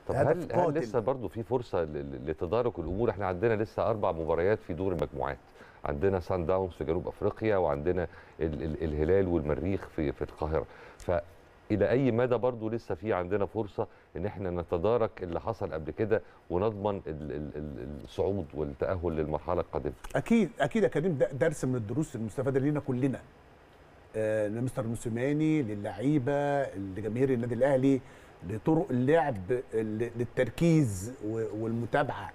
طب هدف هل هل قاتل. لسه برضه في فرصه ل- ل- لتدارك الامور احنا عندنا لسه اربع مباريات في دور المجموعات عندنا سان داونز في جنوب افريقيا وعندنا ال ال الهلال والمريخ في في القاهره فالى اي مدى برضه لسه في عندنا فرصه ان احنا نتدارك اللي حصل قبل كده ونضمن ال ال ال الصعود والتاهل للمرحله القادمه اكيد اكيد يا كريم ده درس من الدروس المستفاده لينا كلنا آه لمستر موسيماني للعيبه لجماهير النادي الاهلي لطرق اللعب ل- للتركيز و- والمتابعه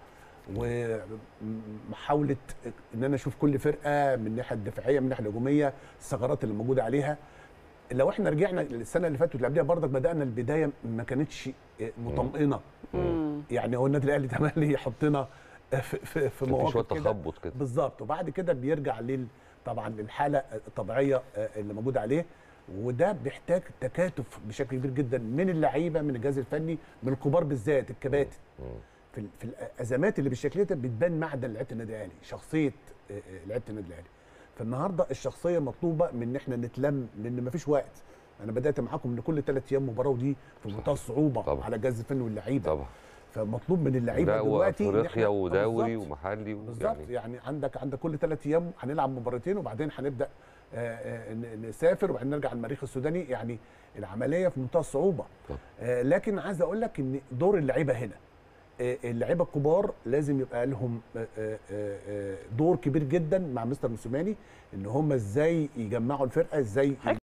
ومحاوله ان انا اشوف كل فرقه من الناحيه الدفاعيه من الناحيه الهجوميه الثغرات اللي موجوده عليها لو احنا رجعنا السنه اللي فاتت واللي قبلها برضك بدانا البدايه ما كانتش مطمئنه يعني هو النادي الاهلي تملي يحطنا في في, في كان في مواقف شويه كده تخبط كده بالظبط وبعد كده بيرجع لل طبعا للحاله الطبيعيه آه، اللي موجوده عليه وده بيحتاج تكاتف بشكل كبير جدا من اللعيبه من الجهاز الفني من الكبار بالذات الكباتن مم. في ال- في الازمات اللي بالشكل ده بتبان معدن لعيبه النادي الاهلي شخصيه آه، آه، لعيبه النادي الاهلي فالنهارده الشخصيه مطلوبه من ان احنا نتلم لان مفيش وقت انا بدات معاكم ان كل ثلاث ايام مباراه ودي في منتهى الصعوبه طبعا. على الجهاز الفني واللعيبه طبعا فمطلوب من اللعيبه ده دلوقتي إن وافريقيا إحنا- ودوري بالظبط. ومحلي بالظبط ويعني يعني عندك عندك كل ثلاث ايام هنلعب مباراتين وبعدين هنبدا آه، آه، ن- نسافر وبعدين نرجع المريخ السوداني يعني العمليه في منتهى الصعوبه طب. آه، لكن عايز اقول لك ان دور اللعيبه هنا آه، اللعيبه الكبار لازم يبقى لهم آه، آه، آه، دور كبير جدا مع مستر موسيماني ان هم ازاي يجمعوا الفرقه ازاي